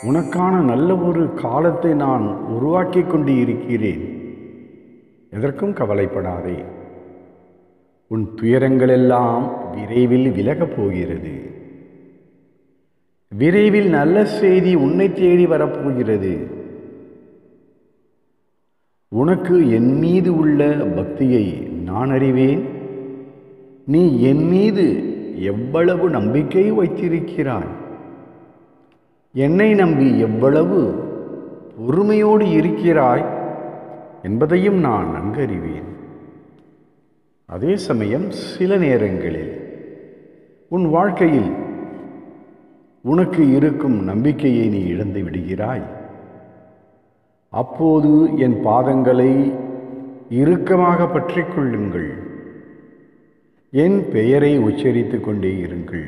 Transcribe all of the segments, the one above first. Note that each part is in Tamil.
உனக்கான நல்ல ஒரு காலத்தை நான் உருவாக்கி கொண்டு இருக்கிறேன் எதற்கும் கவலைப்படாதே உன் துயரங்களெல்லாம் விரைவில் விலகப் போகிறது விரைவில் நல்ல செய்தி உன்னை தேடி வரப்போகிறது உனக்கு என் மீது உள்ள பக்தியை நான் அறிவேன் நீ என் மீது எவ்வளவு நம்பிக்கை வைத்திருக்கிறாய் என்னை நம்பி எவ்வளவு பொறுமையோடு இருக்கிறாய் என்பதையும் நான் நன்கறிவேன் அதே சமயம் சில நேரங்களில் உன் வாழ்க்கையில் உனக்கு இருக்கும் நம்பிக்கையை நீ இழந்து விடுகிறாய் அப்போது என் பாதங்களை இறுக்கமாக பற்றிக் கொள்ளுங்கள் என் பெயரை உச்சரித்து கொண்டே இருங்கள்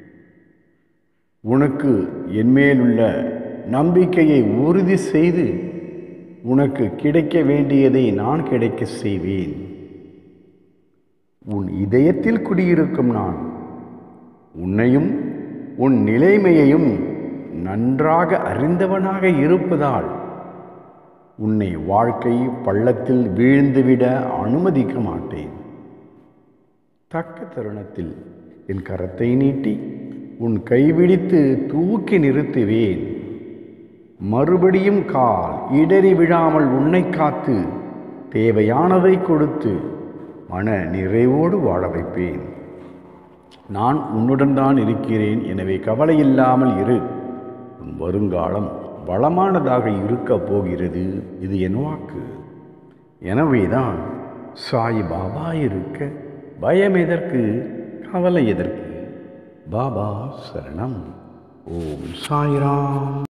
உனக்கு என்மேலுள்ள நம்பிக்கையை உறுதி செய்து உனக்கு கிடைக்க வேண்டியதை நான் கிடைக்க செய்வேன் உன் இதயத்தில் குடியிருக்கும் நான் உன்னையும் உன் நிலைமையையும் நன்றாக அறிந்தவனாக இருப்பதால் உன்னை வாழ்க்கை பள்ளத்தில் வீழ்ந்துவிட அனுமதிக்க மாட்டேன் தக்க தருணத்தில் என் கரத்தை நீட்டி உன் கைபிடித்து தூக்கி நிறுத்துவேன் மறுபடியும் கால் இடறி விழாமல் உன்னை காத்து தேவையானதை கொடுத்து மன நிறைவோடு வாழ வைப்பேன் நான் உன்னுடன் தான் இருக்கிறேன் எனவே கவலை இல்லாமல் இரு உன் வருங்காலம் வளமானதாக இருக்கப் போகிறது இது என் வாக்கு எனவேதான் சாய் பாபா இருக்க பயம் எதற்கு கவலை எதற்கு பாபா சரணம் ஓம் சாய்ராம்